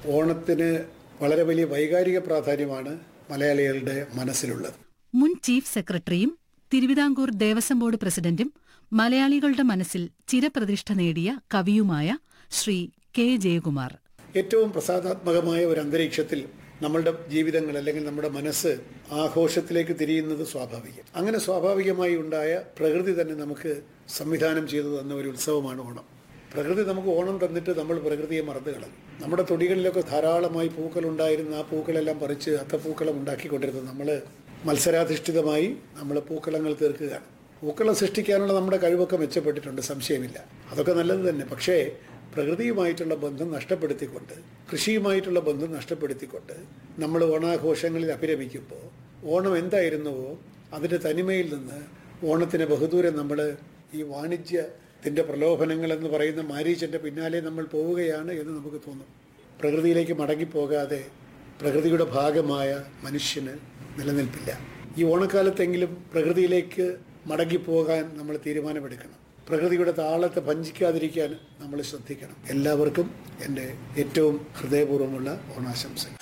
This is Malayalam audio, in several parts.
ഓണത്തിന് വളരെ വലിയ വൈകാരിക പ്രാധാന്യമാണ് മലയാളികളുടെ മനസ്സിലുള്ളത് മുൻ ചീഫ് സെക്രട്ടറിയും തിരുവിതാംകൂർ ദേവസ്വം ബോർഡ് പ്രസിഡന്റും മലയാളികളുടെ മനസ്സിൽ ചിരപ്രതിഷ്ഠ നേടിയ കവിയുമായ ശ്രീ കെ ജയകുമാർ ഏറ്റവും പ്രസാദാത്മകമായ ഒരു അന്തരീക്ഷത്തിൽ നമ്മളുടെ ജീവിതങ്ങൾ അല്ലെങ്കിൽ നമ്മുടെ മനസ്സ് ആഘോഷത്തിലേക്ക് തിരിയുന്നത് സ്വാഭാവികം അങ്ങനെ സ്വാഭാവികമായി ഉണ്ടായ പ്രകൃതി തന്നെ നമുക്ക് സംവിധാനം ചെയ്തു തന്ന ഒരു ഉത്സവമാണ് ഓണം പ്രകൃതി നമുക്ക് ഓണം തന്നിട്ട് നമ്മൾ പ്രകൃതിയെ മറന്നു കളഞ്ഞു നമ്മുടെ തൊടികളിലൊക്കെ ധാരാളമായി പൂക്കൾ ഉണ്ടായിരുന്ന ആ പൂക്കളെല്ലാം പറിച്ച് അത്തപ്പൂക്കളം ഉണ്ടാക്കിക്കൊണ്ടിരുന്നത് നമ്മൾ മത്സരാധിഷ്ഠിതമായി നമ്മൾ പൂക്കളങ്ങൾ തീർക്കുകയാണ് പൂക്കളം സൃഷ്ടിക്കാനുള്ള നമ്മുടെ കഴിവൊക്കെ മെച്ചപ്പെട്ടിട്ടുണ്ട് സംശയമില്ല അതൊക്കെ നല്ലത് തന്നെ പക്ഷേ പ്രകൃതിയുമായിട്ടുള്ള ബന്ധം നഷ്ടപ്പെടുത്തിക്കൊണ്ട് കൃഷിയുമായിട്ടുള്ള ബന്ധം നഷ്ടപ്പെടുത്തിക്കൊണ്ട് നമ്മൾ ഓണാഘോഷങ്ങളിൽ അഭിരമിക്കുമ്പോൾ ഓണം എന്തായിരുന്നുവോ അതിൻ്റെ തനിമയിൽ നിന്ന് ഓണത്തിന് ബഹുദൂരം നമ്മൾ ഈ വാണിജ്യത്തിൻ്റെ പ്രലോഭനങ്ങൾ എന്ന് പറയുന്ന മാരീച്ചൻ്റെ പിന്നാലെ നമ്മൾ പോവുകയാണ് എന്ന് നമുക്ക് തോന്നും പ്രകൃതിയിലേക്ക് മടങ്ങിപ്പോകാതെ പ്രകൃതിയുടെ ഭാഗമായ മനുഷ്യന് നിലനിൽപ്പില്ല ഈ ഓണക്കാലത്തെങ്കിലും പ്രകൃതിയിലേക്ക് മടങ്ങിപ്പോകാൻ നമ്മൾ തീരുമാനമെടുക്കണം പ്രകൃതിയുടെ താളത്തെ ഭഞ്ചിക്കാതിരിക്കാൻ നമ്മൾ ശ്രദ്ധിക്കണം എല്ലാവർക്കും എൻ്റെ ഏറ്റവും ഹൃദയപൂർവ്വമുള്ള ഓണാശംസകൾ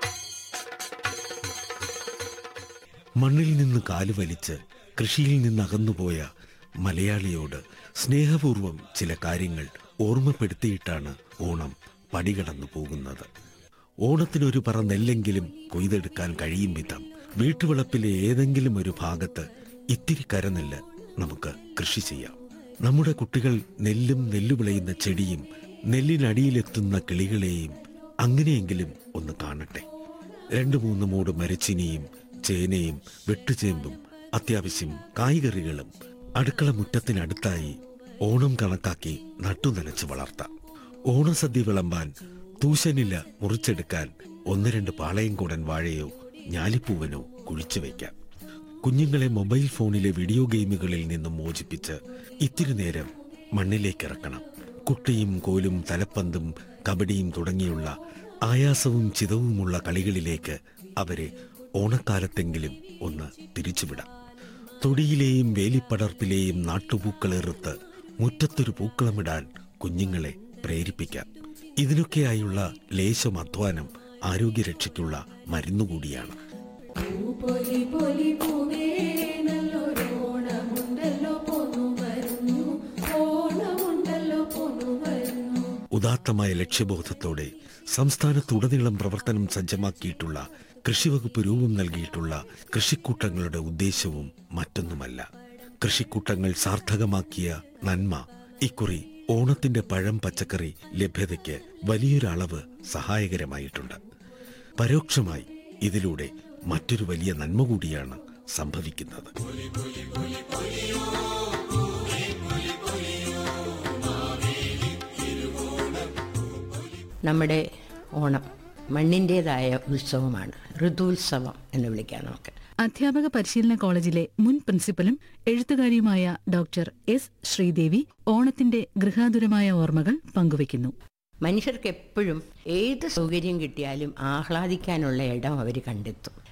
മണ്ണിൽ നിന്ന് കാല് വലിച്ച് കൃഷിയിൽ നിന്ന് അകന്നുപോയ മലയാളിയോട് സ്നേഹപൂർവം ചില കാര്യങ്ങൾ ഓർമ്മപ്പെടുത്തിയിട്ടാണ് ഓണം പടികടന്നു പോകുന്നത് ഓണത്തിനൊരു പറ നെല്ലെങ്കിലും കൊയ്തെടുക്കാൻ കഴിയും വിധം വീട്ടുവളപ്പിലെ ഏതെങ്കിലും ഒരു ഭാഗത്ത് ഇത്തിരി കരനെല്ല് നമുക്ക് കൃഷി ചെയ്യാം നമ്മുടെ കുട്ടികൾ നെല്ലും നെല്ലു വിളയുന്ന ചെടിയും നെല്ലിനടിയിലെത്തുന്ന കിളികളെയും അങ്ങനെയെങ്കിലും ഒന്ന് കാണട്ടെ രണ്ടു മൂന്ന് മൂട് മരച്ചിനിയും ചേനയും വെട്ടുചേമ്പും അത്യാവശ്യം കായ്കറികളും അടുക്കള മുറ്റത്തിനടുത്തായി ഓണം കണക്കാക്കി നട്ടുനനച്ച് വളർത്താം ഓണസദ്യ വിളമ്പാൻ തൂശനില മുറിച്ചെടുക്കാൻ ഒന്ന് രണ്ട് പാളയംകൂടൻ വാഴയോ ഞാലിപ്പൂവനോ കുഴിച്ചു വയ്ക്കാം കുഞ്ഞുങ്ങളെ മൊബൈൽ ഫോണിലെ വീഡിയോ ഗെയിമുകളിൽ നിന്നും മോചിപ്പിച്ച് ഇത്തിരി നേരം മണ്ണിലേക്കിറക്കണം കുട്ടിയും കോലും തലപ്പന്തും കബഡിയും തുടങ്ങിയുള്ള ആയാസവും ചിതവുമുള്ള കളികളിലേക്ക് അവരെ ഓണക്കാലത്തെങ്കിലും ഒന്ന് തിരിച്ചുവിടാം തൊടിയിലെയും വേലിപ്പടർപ്പിലെയും നാട്ടുപൂക്കളെറുത്ത് മുറ്റത്തൊരു പൂക്കളമിടാൻ കുഞ്ഞുങ്ങളെ പ്രേരിപ്പിക്കാം ഇതിനൊക്കെയായുള്ള ലേശം അധ്വാനം ആരോഗ്യരക്ഷയ്ക്കുള്ള മരുന്നുകൂടിയാണ് പൊലി പൊലി പൂവേ നല്ലൊരോണമുണ്ടല്ലോ പോന്നു വരുന്നു ഓണമുണ്ടല്ലോ പോന്നു വരുന്നു ഉദാത്തമായ ലക്ഷ്യബോധത്തോടെ സംസ്ഥാനത്തുടനീളം പ്രവർത്തനം സജ്ജമാക്കിയിട്ടുള്ള കൃഷിവകുപ്പ് രൂപം നൽകിയിട്ടുള്ള കൃഷിക്കൂട്ടങ്ങളുടെ ഉദ്ദേശവും മറ്റൊന്നുമല്ല കൃഷിക്കൂട്ടങ്ങൾ സാർത്ഥകമാക്കിയ നന്മ ഇക്കുറി ഓണത്തിന്റെ പഴം പച്ചക്കറി ലഭ്യതയ്ക്ക് വലിയൊരളവ് സഹായകരമായിട്ടുണ്ട് പരോക്ഷമായി ഇതിലൂടെ മറ്റൊരു വലിയ നന്മ കൂടിയാണ് സംഭവിക്കുന്നത് നമ്മുടെ ഓണം മണ്ണിൻ്റേതായ ഉത്സവമാണ് ഋതുത്സവം എന്ന് വിളിക്കാം നമുക്ക് അധ്യാപക പരിശീലന കോളേജിലെ മുൻ പ്രിൻസിപ്പലും എഴുത്തുകാരിയുമായ ഡോക്ടർ എസ് ശ്രീദേവി ഓണത്തിന്റെ ഗൃഹാതുരമായ ഓർമ്മകൾ പങ്കുവയ്ക്കുന്നു മനുഷ്യർക്ക് എപ്പോഴും ഏത് സൗകര്യം കിട്ടിയാലും ആഹ്ലാദിക്കാനുള്ള ഇടം അവർ കണ്ടെത്തും